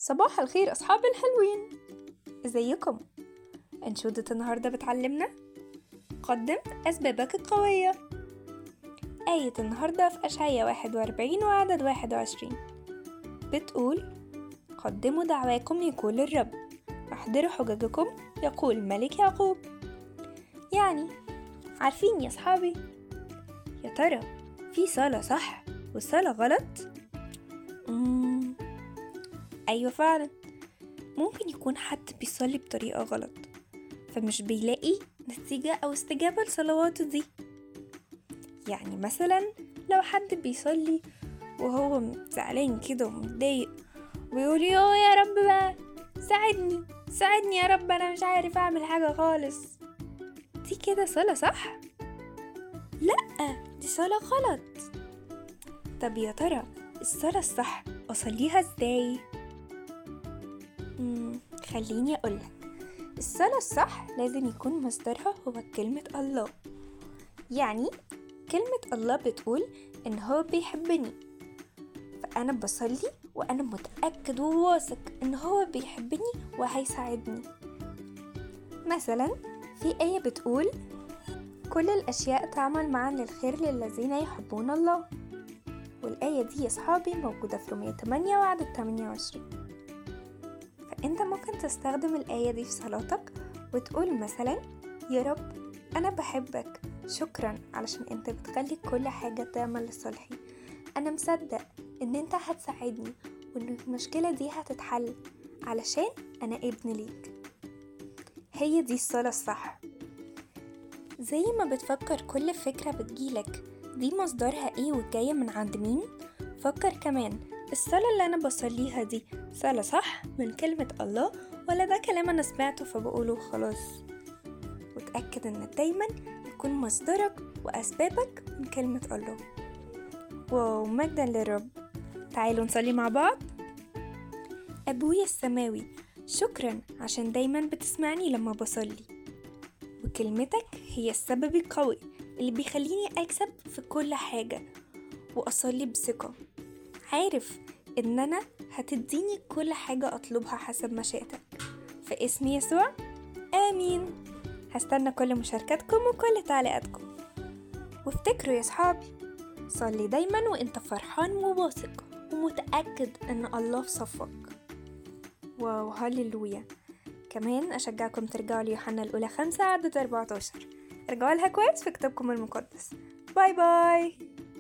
صباح الخير أصحاب الحلوين ازيكم أنشودة النهاردة بتعلمنا قدم أسبابك القوية آية النهاردة في أشعية واحد وأربعين وعدد واحد وعشرين بتقول قدموا دعواكم يقول الرب احضروا حججكم يقول ملك يعقوب يعني عارفين يا صحابي يا ترى في صلاة صح وصلاة غلط؟ مم. أيوة فعلا ممكن يكون حد بيصلي بطريقة غلط فمش بيلاقي نتيجة أو استجابة لصلواته دي يعني مثلا لو حد بيصلي وهو زعلان كده ومتضايق ويقول يو يا رب بقى ساعدني ساعدني يا رب أنا مش عارف أعمل حاجة خالص دي كده صلاة صح؟ لأ دي صلاة غلط طب يا ترى الصلاة الصح أصليها ازاي؟ مم، خليني أقولك الصلاة الصح لازم يكون مصدرها هو كلمة الله يعني كلمة الله بتقول إن هو بيحبني فأنا بصلي وأنا متأكد وواثق إن هو بيحبني وهيساعدني مثلا في آية بتقول كل الأشياء تعمل معا للخير للذين يحبون الله والآية دي يا صحابي موجودة في رومية 8 وعدد 28 فأنت ممكن تستخدم الآية دي في صلاتك وتقول مثلا يا رب أنا بحبك شكرا علشان أنت بتخلي كل حاجة تعمل لصالحي أنا مصدق إن أنت هتساعدني وإن المشكلة دي هتتحل علشان أنا ابن ليك هي دي الصلاة الصح زي ما بتفكر كل فكرة بتجيلك دي مصدرها ايه وجاية من عند مين فكر كمان الصلاة اللي أنا بصليها دي صلاة صح من كلمة الله ولا ده كلام أنا سمعته فبقوله خلاص وتأكد إن دايما يكون مصدرك وأسبابك من كلمة الله واو مجدا للرب تعالوا نصلي مع بعض أبويا السماوي شكرا عشان دايما بتسمعني لما بصلي وكلمتك هي السبب القوي اللي بيخليني أكسب في كل حاجة وأصلي بثقة عارف إن أنا هتديني كل حاجة أطلبها حسب مشيئتك في اسم يسوع آمين هستنى كل مشاركاتكم وكل تعليقاتكم وافتكروا يا صحابي صلي دايما وانت فرحان وواثق ومتأكد ان الله في صفك واو هللويا كمان أشجعكم ترجعوا ليوحنا الأولى خمسة عدد 14 ارجعوا لها كويس في كتابكم المقدس باي باي